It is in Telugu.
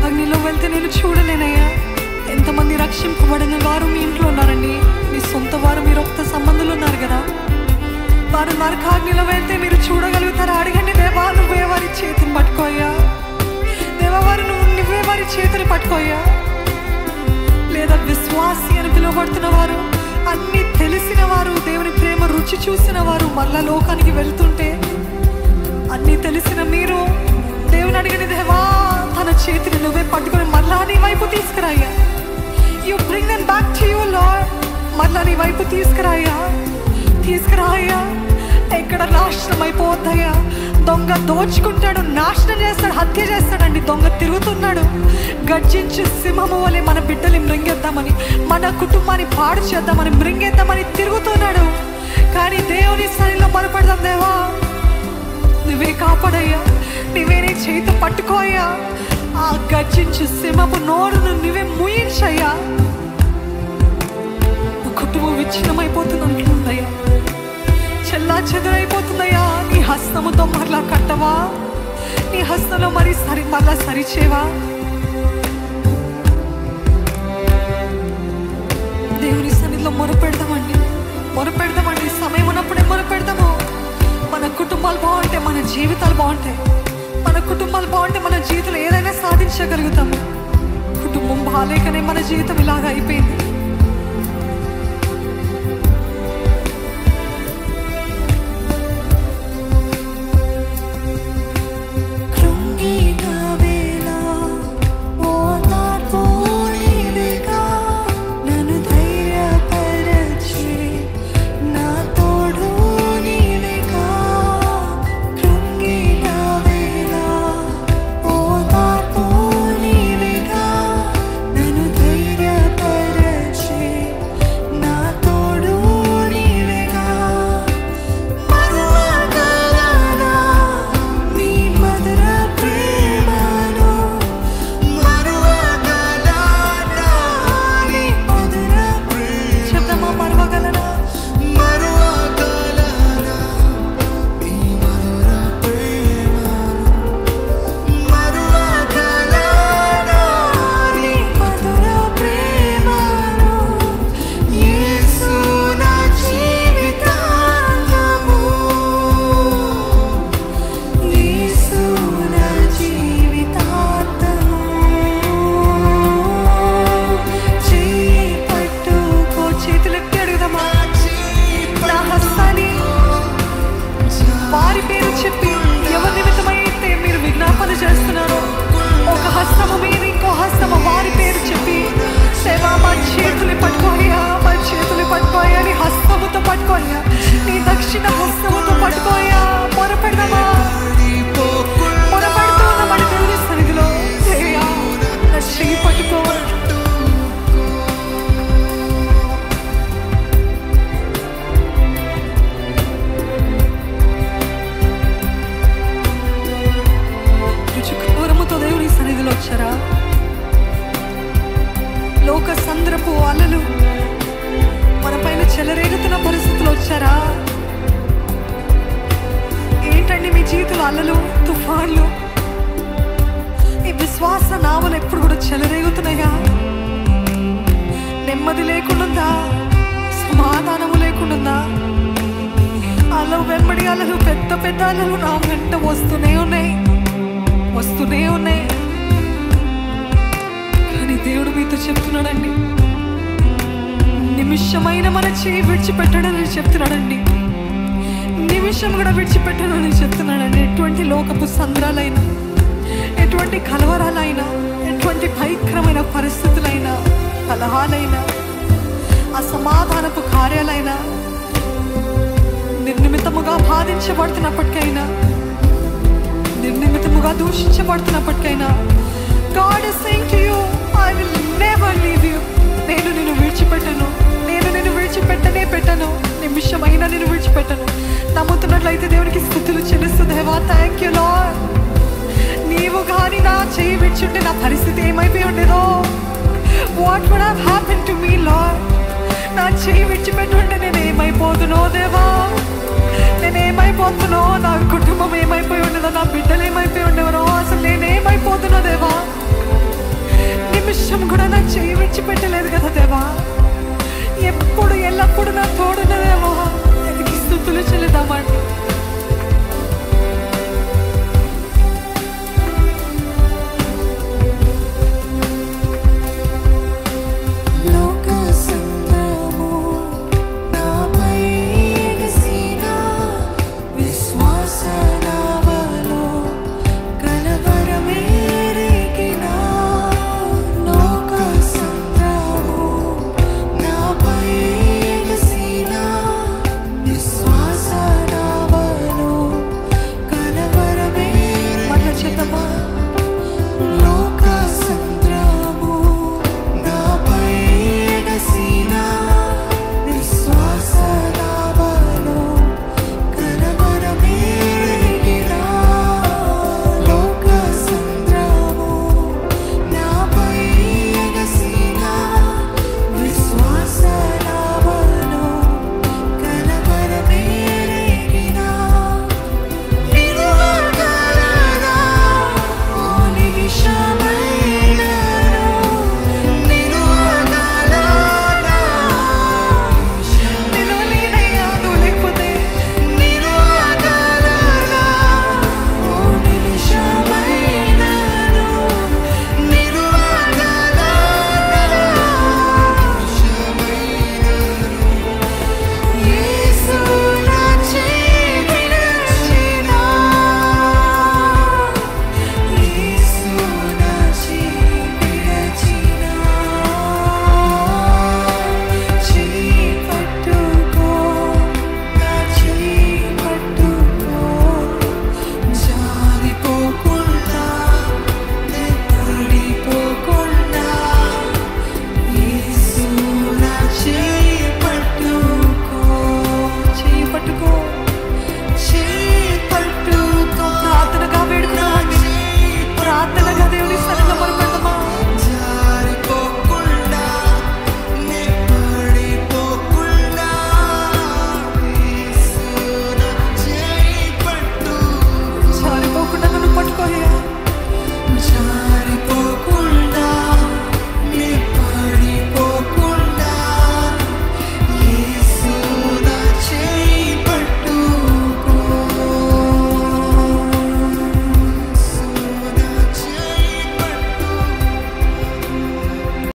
అగ్నిలో వెళ్తే నేను చూడలేనయ్యా ఎంతమంది రక్షింపబడిన వారు మీ ఇంట్లో ఉన్నారండి మీ సొంత వారు మీ రక్త సంబంధులు ఉన్నారు కదా వారు నరకాగ్నిలో వెళ్తే మీరు చూడగలుగుతారా అడగండి దేవా నువ్వే వారి చేతిని పట్టుకోయ్యా దేవా వారు నువ్వు నువ్వే వారి చేతిని పట్టుకోయ్యా లేదా విశ్వాసి అని పిలువబడుతున్న వారు అన్ని తెలిసిన వారు దేవుని ప్రేమ రుచి చూసిన వారు మళ్ళా లోకానికి వెళ్తుంటే అన్ని తెలిసిన మీరు దేవుని అడిగిన దేవా తన చేతిని నువ్వే పట్టుకొని మళ్ళా నీ వైపు తీసుకురాయ్యా you bring then back to you lord మళ్ళా నీ వైపు తీసుకురాయ్యా తీసుకురాయ్యా ఎక్కడ నాశనం అయిపోతాయా దొంగ దోచుకుంటాడు నాశనం చేస్తాడు హత్య చేస్తాడండి దొంగ తిరుగుతున్నాడు గర్జించి సింహము వలె మన బిడ్డని మృంగేద్దామని మన కుటుంబాన్ని పాడు చేద్దామని మృంగేద్దామని తిరుగుతున్నాడు కానీ దేవుని సరిలో బలపడదాం దేవా నువ్వే కాపాడయ్యా నువ్వే నీ చేతి పట్టుకోయ్యా ఆ గర్జించు సింహపు నోరును నువ్వే ముయించయ్యా నా కుటుంబం విచ్ఛిన్నమైపోతున్నట్లుందయ్యా చెల్లా చెదరైపోతుందయ్యా నీ హస్తముతో మరలా కట్టవా నీ హస్తంలో మరి సరి మరలా సరిచేవా దేవుని సన్నిధిలో మొరపెడదామండి మొరపెడదామండి సమయం ఉన్నప్పుడే మొరపెడదాము మన కుటుంబాలు బాగుంటే మన జీవితాలు బాగుంటాయి మన కుటుంబాలు బాగుంటే మన జీవితంలో ఏదైనా సాధించగలుగుతాము కుటుంబం బాగాలేకనే మన జీవితం ఇలాగ అయిపోయింది కృంగిన వేళ ఓదార్పు నీవేగా నన్ను ధైర్యపరచే నా తోడు నీవేగా కృంగిన వేళ ఓదార్పు నీవేగా నన్ను ధైర్యపరచే నా తోడు నీవేగా మరువగలనా నీ మధుర ప్రేమను మరువగలనా నీ మధుర ప్రేమ చెప్తామా మరవగలనా మరువగలనా నీ మధుర ప్రేమను మరువగలనా నీ మధుర ప్రేమను యేసు నా జీవితాంతము యేసు నా జీవితాంతము చెయ్యి పట్టుకో చేతులెత్తి అడుగుదామా నా హస్తాన్ని వారి పేరు చెప్పి ఎవరి నిమిత్తమైతే మీరు విజ్ఞాపన చేస్తున్నారో ఒక హస్తము మీద ఇంకో హస్తము వారి పేరు చెప్పి సేవా మా చేతులు పట్టుకోయా మా చేతులు పట్టుకోయా నీ హస్తముతో పట్టుకోయా నీ దక్షిణ హస్తముతో పట్టుకోయా మొర పెడదామా మొర పెడుతున్నామని దేవుని సన్నిధిలో దేవా, నా చెయ్యి పట్టుకోవాలి రుచికూరముతో దేవుని సన్నిధిలో వచ్చారా లోక సంద్రపు అలలు మన పైన చెలరేగుతున్న పరిస్థితులు వచ్చారా ఏంటండి మీ జీవితంలో అలలు తుఫాన్లు ఈ విశ్వాస నావలు ఎప్పుడు కూడా చెలరేగుతున్నాయా నెమ్మది లేకుండా సమాధానము లేకుండా అలలు వెంబడి అలలు పెద్ద పెద్ద అలలు నా వెంట వస్తూనే ఉన్నాయి వస్తూనే ఉన్నాయి కానీ దేవుడు మీతో చెప్తున్నాడండి నిమిషమైన మన చేయి విడిచిపెట్టడని చెప్తున్నాడండి నిమిషం కూడా విడిచిపెట్టడని చెప్తున్నాడండి ఎటువంటి లోకపు సంద్రాలైనా ఎటువంటి కలవరాలైనా ఎటువంటి భయంకరమైన పరిస్థితులైనా కలహాలైనా అసమాధానపు కార్యాలైనా నిర్నిమితముగా బాధించబడుతున్నప్పటికైనా నిర్నిమితముగా దూషించబడుతున్నప్పటికైనా God is saying to you I will never leave you నేను నిన్ను విడిచిపెట్టను నేను నిన్ను విడిచిపెట్టనే పెట్టను నిమిషమైనా నేను విడిచిపెట్టను నమ్ముతున్నట్లయితే దేవునికి స్థుతులు చెల్లిస్తూ దేవా థ్యాంక్ యూ లార్డ్ నీవు కానీ నా చేయి విడిచుంటే నా పరిస్థితి ఏమైపోయి ఉండేదో what would have happen to me lord నా చేయి విడిచిపెట్టుంటే నేను ఏమైపోతునో దేవా నేను ఏమైపోతునో నా కుటుంబం ఏమైపోయి ఉండదో నా బిడ్డలు ఏమైపోయి ఉండేవరో అసలు నేను ఏమైపోతున్నా దేవా కొంచెం కూడా నా చేయి విడిచిపెట్టలేదు కదా దేవా ఎప్పుడు ఎల్లప్పుడు నా తోడున్న దేవా నీకు స్థుతులు చెల్లిద్దామండి